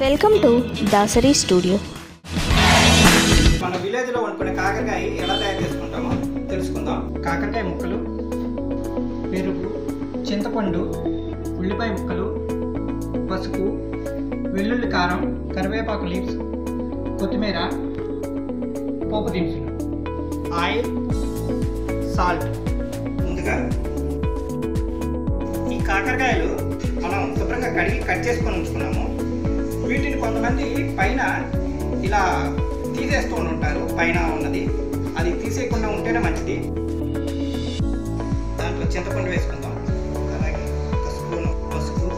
Welcome to Dasari studio మన విలేజ్లో వండుకునే కాకరకాయ ఎలా తయారు చేసుకుంటామో తెలుసుకుందాం కాకరకాయ ముక్కలు పెరుగు చింతపండు ఉల్లిపాయ ముక్కలు పసుపు వెల్లుల్లి కారం కరివేపాకు లీవ్స్ కొత్తిమీర పోపు దినుసులు ఆయిల్ సాల్ట్ ముందుగా ఈ కాకరకాయలు మనం శుభ్రంగా కడిగి కట్ చేసుకొని ఉంచుకున్నాము వీటిని కొంతమంది పైన ఇలా తీసేస్తూ ఉంటారు పైన ఉన్నది అది తీసేయకుండా ఉంటేనే మంచిది దాంట్లో చింతపండు వేసుకుందాం అలాగే ఒక స్పూన్ పసుపు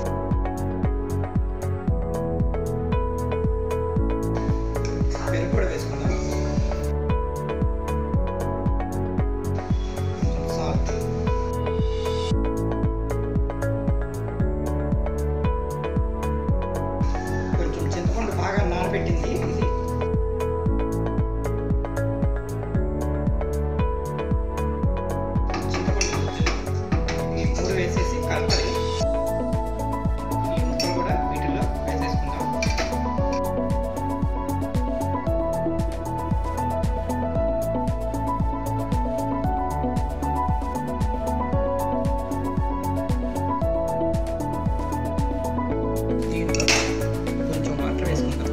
పెరుగు కూడా వేసుకుందాం కొంచెం సాల్ట్ కొంచెం చింతపండు బాగా నానబెట్టింది ఇది చింతపండు ఈ మూడు వేసేసి కలపాలి ఈ ముక్కలు కూడా వీటిలో వేసేసుకుందాం దీంట్లో కొంచెం వాటర్ వేసుకుందాం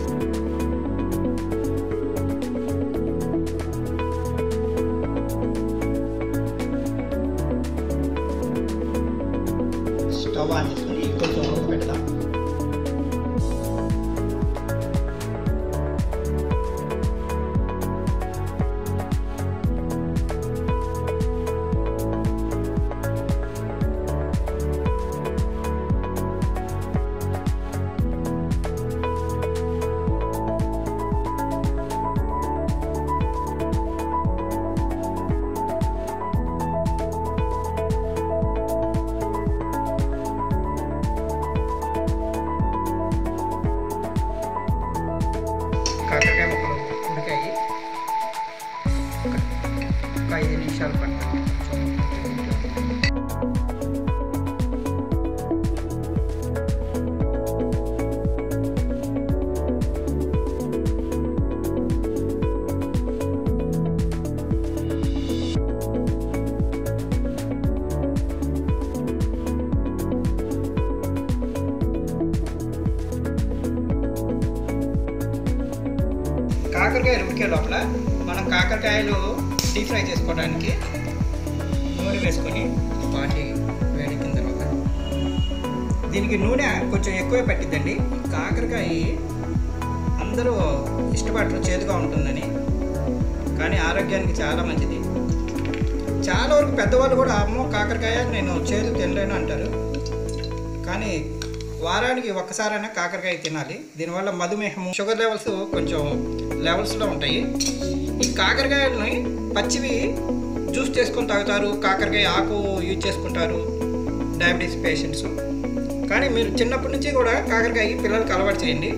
స్టవ్ ఆన్ చేసుకుని కొంచెం ఉడక పెడదాం కాకరకాయ ముక్కలు ఉడికాయి ఒక- ఒక ఐదు నిమిషాలు పడుతుంది కాకరకాయలు ఉడికే లోపల మనం కాకరకాయలు డీప్ ఫ్రై చేసుకోవడానికి నూనె వేసుకొని వాటి వేడెక్కిన తర్వాత దీనికి నూనె కొంచెం ఎక్కువే పట్టిద్దండి ఈ కాకరకాయ అందరూ ఇష్టపడరు చేదుగా ఉంటుందని కానీ ఆరోగ్యానికి చాలా మంచిది చాలా వరకు పెద్దవాళ్ళు కూడా అమ్మో కాకరకాయ నేను చేదు తినలేను అంటారు కానీ వారానికి ఒక్కసారైనా కాకరకాయ తినాలి దీనివల్ల మధుమేహం షుగర్ లెవెల్స్ కొంచెం లెవెల్స్లో ఉంటాయి ఈ కాకరకాయలని పచ్చివి జ్యూస్ చేసుకొని తాగుతారు కాకరకాయ ఆకు యూజ్ చేసుకుంటారు డయాబెటీస్ పేషెంట్స్ కానీ మీరు చిన్నప్పటి నుంచి కూడా కాకరకాయ పిల్లలకు అలవాటు చేయండి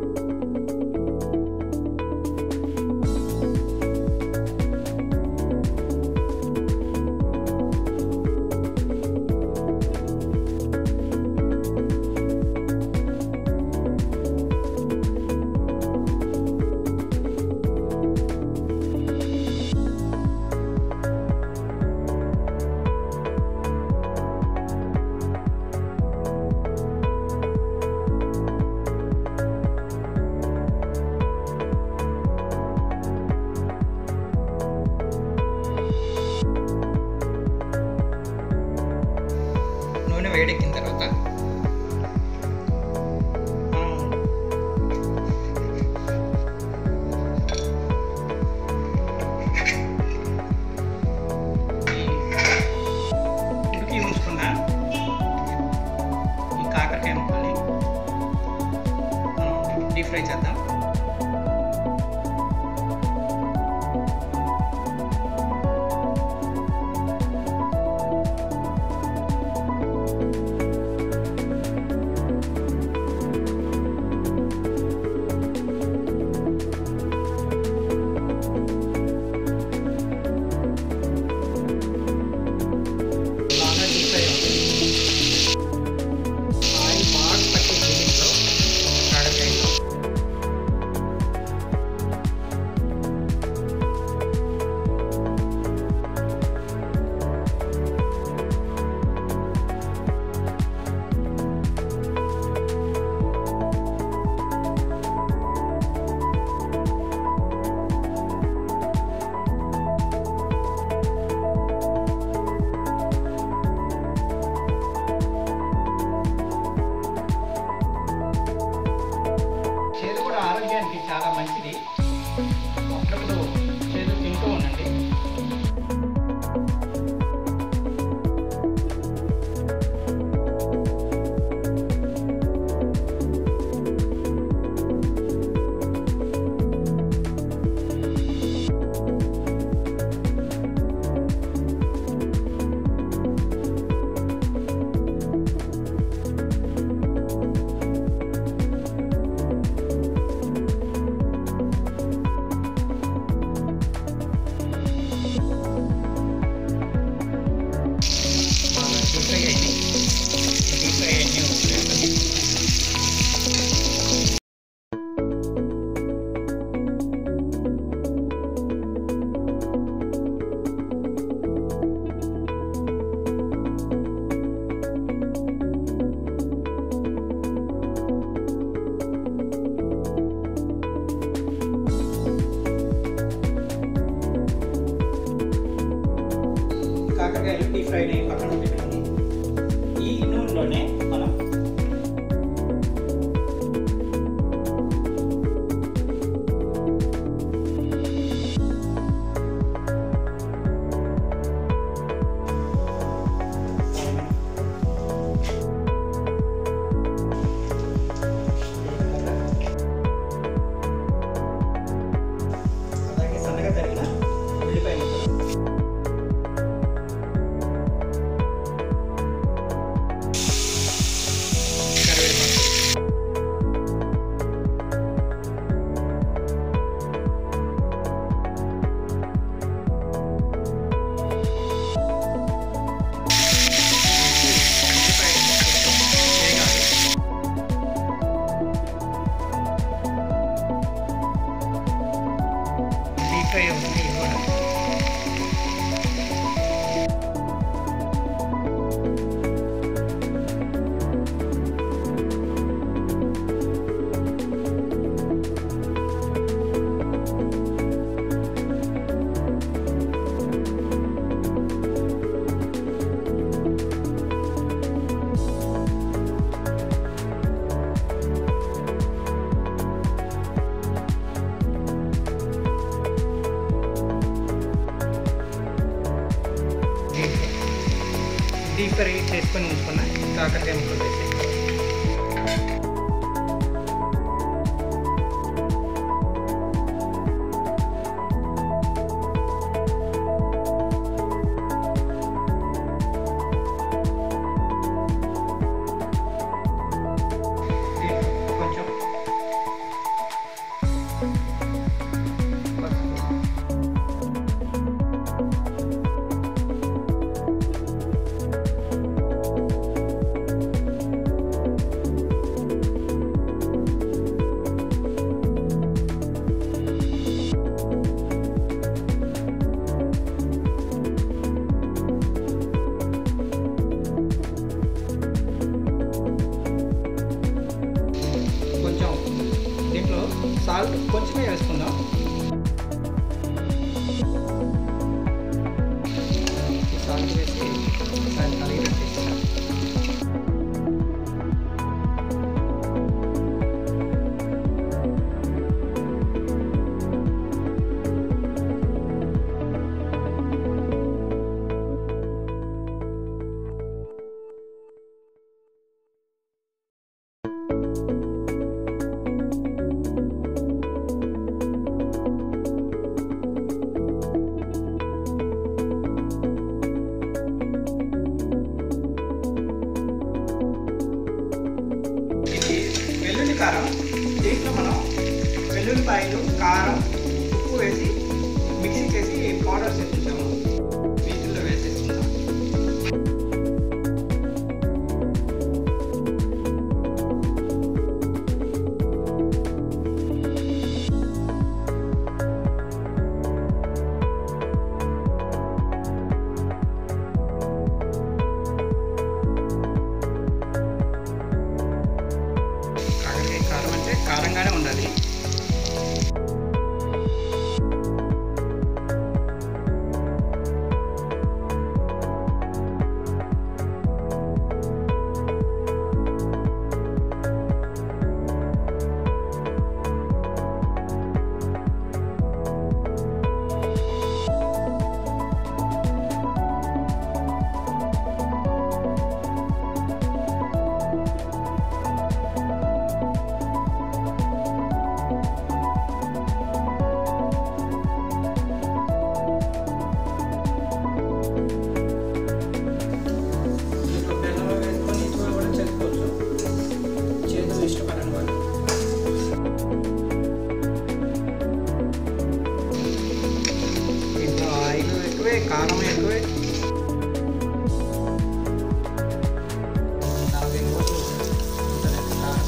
నూనె వేడెక్కిన తర్వాత ఈ ఉడికి ఉంచుకున్న ఈ కాకరకాయ ముక్కల్ని మనం డీప్ ఫ్రై చేద్దాం బాగా డీప్ ఫ్రై అవుతుంది ఆయిల్ బాగా పట్టింది దీంట్లో కాకరకాయ ఆరోగ్యానికి చాలా మంచిది అప్పుడప్పుడు చేదు తింటూ ఉండండి బాగా డీప్ ఫ్రై అయింది డీప్ ఫ్రై అన్నీ వదిలేస్తాను. కాకరకాయలు డీప్ ఫ్రై అయ్యి పక్కన పెట్టుకొని ఈ నూనెలోనే మనం అలాగే సన్నగా తరిగిన ఉల్లిపాయ ముక్కలు కరివేపాకు ఉల్లిపాయ కొంచెం వేగాలి డీప్ ఫ్రై అవుతుంది ఇది కూడా డీప్ ఫ్రై చేసుకొని ఉంచుకున్న కాకరకాయ ముక్కలు వేసి కొంచెం పసుపు కొంచెం దీంట్లో సాల్ట్ కొంచెమే వేసుకుందాం ఈ సాల్ట్ వేసి ఒకసారి కలిగి పెట్టేస్తాం ఎక్కువ నలభై రోజులు ఉంటుంది కారం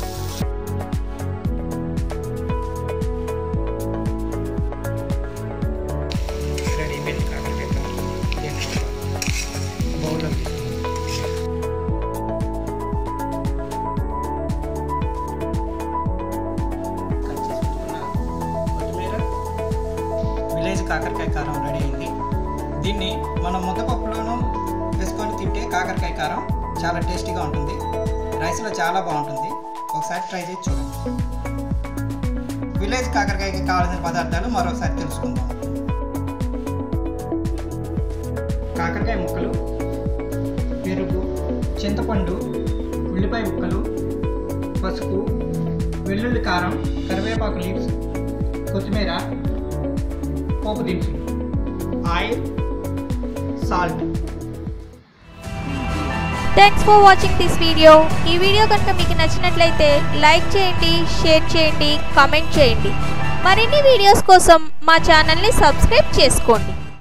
రెడీ అయిపోయింది కాకరకాయ కారం బౌల్లో కట్ చేసి పెట్టుకున్న కొత్తిమీర విలేజ్ కాకరకాయ కారం రెడీ అయింది దీన్ని మనం ముద్దపప్పులోనూ వేసుకొని తింటే కాకరకాయ కారం చాలా టేస్టీగా ఉంటుంది రైస్లో చాలా బాగుంటుంది ఒకసారి ట్రై చేసి చూడండి విలేజ్ కాకరకాయకి కావాల్సిన పదార్థాలు మరోసారి తెలుసుకుందాం కాకరకాయ ముక్కలు పెరుగు చింతపండు ఉల్లిపాయ ముక్కలు పసుపు వెల్లుల్లి కారం కరివేపాకు లీవ్స్ కొత్తిమీర పోపు దినుసులు oil salt thanks for watching this video ఈ వీడియో కనుక మీకు నచ్చినట్లయితే లైక్ చేయండి షేర్ చేయండి కామెంట్ చేయండి మరిన్ని వీడియోస్ కోసం మా ఛానల్ని సబ్స్క్రైబ్ చేసుకోండి